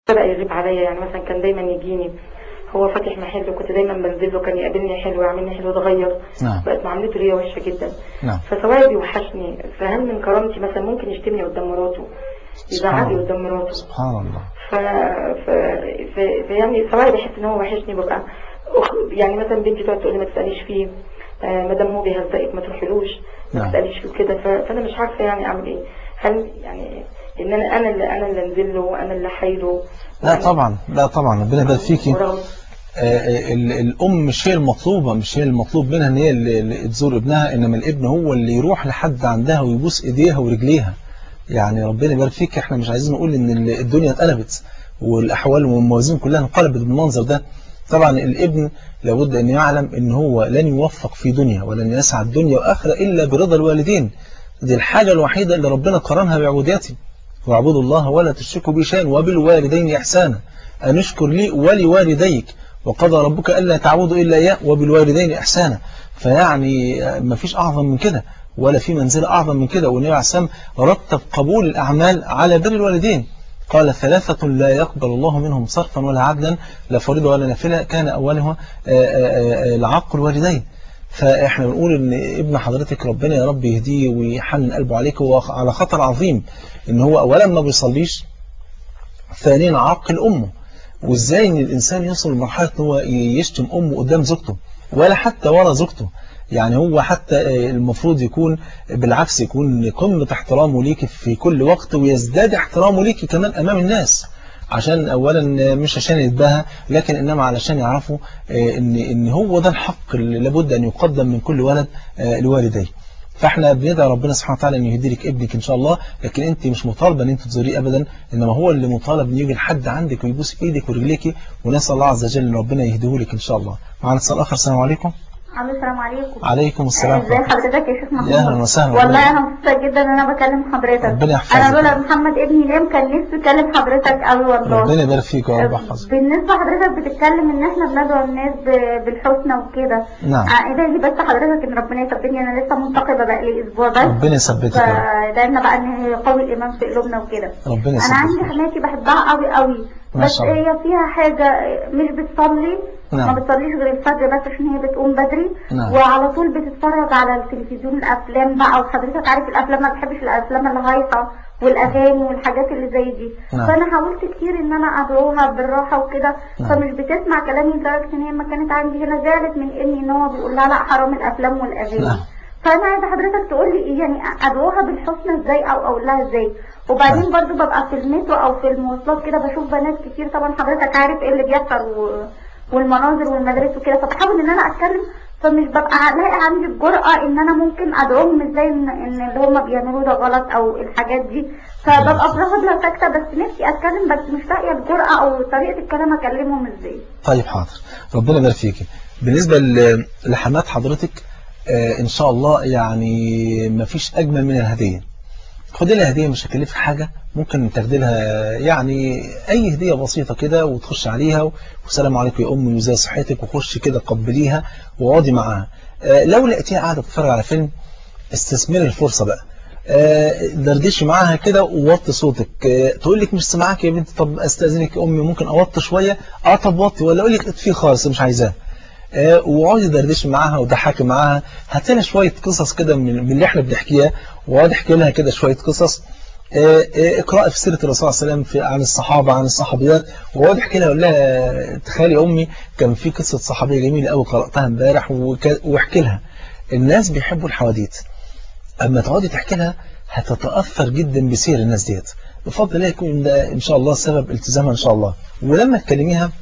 بدأ يغيب عليا يعني مثلا كان دايما يجيني هو فاتح محل وكنت دايما بنزل له كان يقابلني حلو يعملني حلو اتغير نعم بقت معاملته ليا وحشه جدا نعم فسواء بيوحشني فهل من كرامتي مثلا ممكن يشتمني قدام مراته يزعلي الله. قدام مراته سبحان الله ف... ف... ف... ف... يعني سواء بحس ان هو وحشني ببقى أخ... يعني مثلا بنتي تقعد تقول لي ما تساليش فيه آه ما دام هو بيهزقك ما تروحيلوش ما نعم. تساليش فيه كده ف... فانا مش عارفه يعني اعمل ايه هل يعني ان انا انا اللي انا اللي انزل له وانا اللي حايله لا طبعا لا طبعا ربنا يبارك فيكي ورغم آه، ال- الأم مش هي المطلوبة مش هي المطلوب منها إن هي اللي اللي تزور ابنها إنما الابن هو اللي يروح لحد عندها ويبوس إيديها ورجليها يعني ربنا يبارك فيك إحنا مش عايزين نقول إن ال- الدنيا اتقلبت والأحوال والموازين كلها انقلبت بالمنظر ده طبعا الابن لابد أن يعلم إن هو لن يوفق في دنيا ولن يسعد دنيا وآخرة إلا برضا الوالدين دي الحاجة الوحيدة اللي ربنا قرنها بعبوديته واعبدوا الله ولا تشركوا به شيئا وبالوالدين إحسانا أن اشكر لي ولوالديك وقضى ربك ألا تعبدوا إلا إياه وبالوالدين إحسانا فيعني ما فيش أعظم من كده ولا في منزلة أعظم من كده والنبي عليه السلام رتب قبول الأعمال على بر الوالدين قال ثلاثة لا يقبل الله منهم صرفا ولا عدلا لا فريضة ولا نافلة كان أولها آه، آه، آه، العق الوالدين فإحنا بنقول إن ابن حضرتك ربنا يا رب يهديه ويحنن قلبه عليك وهو على خطر عظيم إن هو أولا ما بيصليش ثانيا عاقل أمه وإزاي إن الإنسان يوصل لمرحلة إن هو يشتم أمه قدام زوجته ولا حتى ورا زوجته يعني هو حتى آه، المفروض يكون بالعكس يكون قمة احترامه ليك في كل وقت ويزداد احترامه ليك كمان أمام الناس عشان أولا مش عشان يتباهى لكن إنما علشان يعرفوا آه، إن إن هو ده الحق اللي لابد أن يقدم من كل ولد آه، لوالديه فاحنا بندعي ربنا سبحانه وتعالى ان يهدي لك ابنك ان شاء الله لكن انت مش مطالبه ان انت تزوريه ابدا انما هو اللي مطالب ان يجي لحد عندك ويبوس ايدك ورجليك ونسال الله عز وجل ان ربنا يهديه لك ان شاء الله معنا اتصال اخر السلام عليكم الو السلام عليكم عليكم السلام ازي حضرتك يا شيخ محمود يا اهلا وسهلا والله انا مبسوطه جدا ان انا بكلم حضرتك ربنا يحفظك. انا لولا محمد ابني نام كان نفسي اكلم حضرتك قوي والله ربنا يبارك فيك ورب يحفظك بالنسبه لحضرتك بتتكلم ان احنا بندعو الناس ب- بالحسنى وكده نعم ادعي لي بس حضرتك ان ربنا يثبتني انا لسه منتقبه بقى لي اسبوع بس ربنا يثبتك يا رب. فدعينا بقى ان يقوي الايمان في قلوبنا وكده ربنا انا عندي يثبتك حماتي بحبها قوي قوي ما بس شاء الله. هي فيها حاجه مش بتصلي نعم. ما بتصليش غير الفجر بس عشان هي بتقوم بدري نعم. وعلى طول بتتفرج على التلفزيون الافلام بقى وحضرتك عارف الافلام ما بحبش الافلام الهايصه والاغاني والحاجات اللي زي دي نعم. فانا حاولت كتير ان انا ادعوها بالراحه وكده نعم. فمش بتسمع كلامي لدرجه ان هي ما كانت عندي هنا زعلت من اني ان هو بيقول لها لا حرام الافلام والاغاني نعم. فانا عايزه حضرتك تقول لي إيه يعني ادعوها بالحسنى ازاي او اقول لها ازاي وبعدين نعم. برضو ببقى في المترو او في المواصلات كده بشوف بنات كتير طبعا حضرتك عارف ايه اللي بيحصل و... والمناظر والمدارس وكده فبحاول ان انا اتكلم فمش ببقى لاقي عندي الجرأة ان انا ممكن ادعوهم ازاي ان, إن اللي هم بيعملوه ده غلط او الحاجات دي فببقى بفضل لها ساكتة بس نفسي اتكلم بس مش لاقية الجرأة او طريقة الكلام اكلمهم ازاي طيب حاضر ربنا يبارك فيك بالنسبة ل- لحمات حضرتك آه، إن شاء الله يعني ما فيش أجمل من الهدية خدي لها هدية مش هكلفك حاجة ممكن تاخدي لها يعني أي هدية بسيطة كده وتخش عليها والسلام عليكم يا أمي وزي صحتك وخش كده قبليها واقعدي معاها آه، لو لقيتيها قاعدة بتتفرج على فيلم استثمري الفرصة بقى آه، دردشي معاها كده ووطي صوتك آه، تقول لك مش سامعاك يا بنتي طب استاذنك يا امي ممكن اوطي شويه اه طب وطي ولا اقول لك اطفي خالص مش عايزاه آه، واقعدي دردشي معاها وضحكي معاها هات لها شويه قصص كده من من اللي احنا بنحكيها واقعدي احكي لها كده شويه قصص آه، آه، اقرأي في سيرة الرسول صلى الله عليه وسلم في عن الصحابة عن الصحابيات واقعد احكي لها اقول لها تخيلي أمي كان في قصة صحابية جميلة قوي قرأتها امبارح وك- واحكي لها الناس بيحبوا الحواديت أما تقعدي تحكي لها هتتأثر جدا بسير الناس ديت بفضل الله يكون ده إن شاء الله سبب التزامها إن شاء الله ولما تكلميها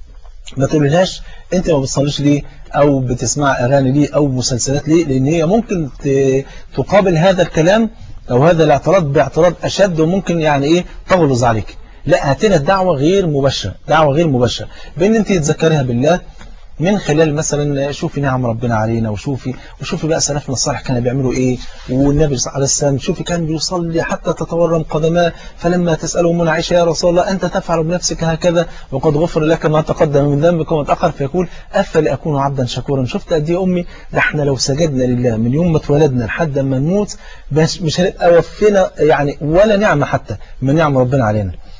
ما تقولهاش انت ما بتصليش ليه او بتسمع اغاني ليه او مسلسلات ليه لان هي ممكن ت- تقابل هذا الكلام او هذا الاعتراض باعتراض اشد وممكن يعني ايه تغلظ عليك لا هاتنا الدعوة غير مباشرة دعوة غير مباشرة بان انت تذكرها بالله من خلال مثلا شوفي نعم ربنا علينا وشوفي وشوفي بقى سلفنا الصالح كانوا بيعملوا ايه والنبي عليه السلام شوفي كان بيصلي حتى تتورم قدماه فلما تسأله من عائشة يا رسول الله أنت تفعل بنفسك هكذا وقد غفر لك ما تقدم من ذنبك وما تأخر فيقول أفل أكون عبدا شكورا شفت قد ايه أمي ده احنا لو سجدنا لله من يوم ما اتولدنا لحد ما نموت مش مش هنبقى وفينا يعني ولا نعمة حتى من نعم ربنا علينا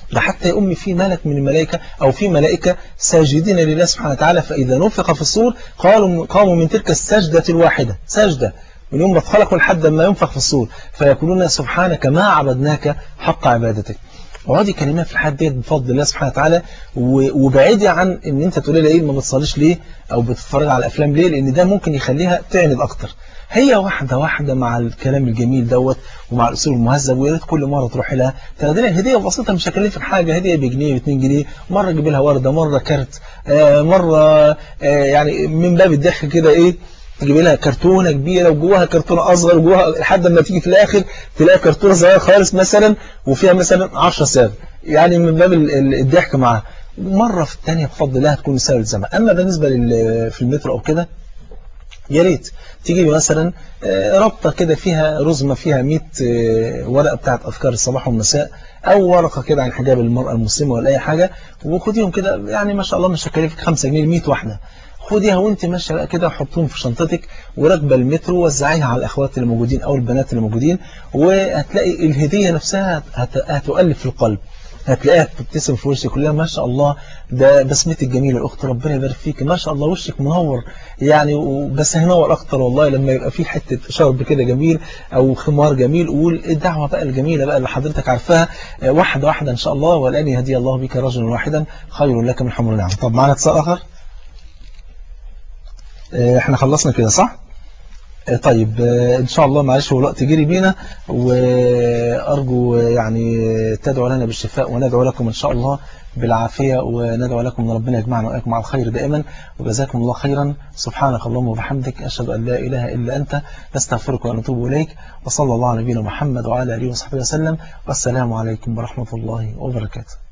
ده حتى يا أمي في ملك من الملائكة أو في ملائكة ساجدين لله سبحانه وتعالى فإذا نفخ في الصور قالوا قاموا من تلك السجدة الواحدة سجدة من يوم ما اتخلقوا لحد ما ينفخ في الصور فيقولون سبحانك ما عبدناك حق عبادتك وهذه كلمات في الحد ديت بفضل الله سبحانه وتعالى وبعيدي عن ان انت تقولي لها ايه ما بتصليش ليه او بتتفرج على الافلام ليه لان ده ممكن يخليها تعند اكتر هي واحدة واحدة مع الكلام الجميل دوت ومع الأسلوب المهذب ويا ريت كل مرة تروح لها تاخدي لها هدية بسيطة مش هكلفك حاجة هدية بجنيه ب2 جنيه مرة تجيب لها وردة مرة كارت آه مرة آه يعني من باب الضحك كده إيه تجيب لها كرتونة كبيرة وجواها كرتونة أصغر وجواها لحد ما تيجي في الآخر تلاقي كرتونة صغيرة خالص مثلا وفيها مثلا 10 ساغ يعني من باب الضحك معاها مرة في الثانية بفضل الله هتكون مساوي الزمن أما بالنسبة في المترو أو كده يا ريت تيجي مثلا ربطة كده فيها رزمة فيها 100 ورقة بتاعت أفكار الصباح والمساء أو ورقة كده عن حجاب المرأة المسلمة ولا أي حاجة وخديهم كده يعني ما شاء الله مش هكلفك 5 جنيه 100 واحدة خديها وانت ماشيه بقى كده وحطهم في شنطتك وراكبه المترو وزعيها على الاخوات اللي موجودين او البنات اللي موجودين وهتلاقي الهديه نفسها هتؤلف في القلب هتلاقيها بتبتسم في وشك كلها ما شاء الله ده بسمتك جميله الاخت ربنا يبارك فيك ما شاء الله وشك منور يعني بس هينور اكتر والله لما يبقى في حته شرب كده جميل او خمار جميل والدعوه بقى الجميله بقى اللي حضرتك عارفاها واحده واحده ان شاء الله والان يهدي الله بك رجلا واحدا خير لك من حمر النعم طب معانا اتصال اخر احنا خلصنا كده صح طيب ان شاء الله معلش هو الوقت جري بينا وارجو يعني تدعو لنا بالشفاء وندعو لكم ان شاء الله بالعافية وندعو لكم ان ربنا يجمعنا واياكم على الخير دائما وجزاكم الله خيرا سبحانك اللهم وبحمدك اشهد ان لا اله الا انت نستغفرك ونتوب اليك وصلى الله على نبينا محمد وعلى اله وصحبه وسلم والسلام عليكم ورحمة الله وبركاته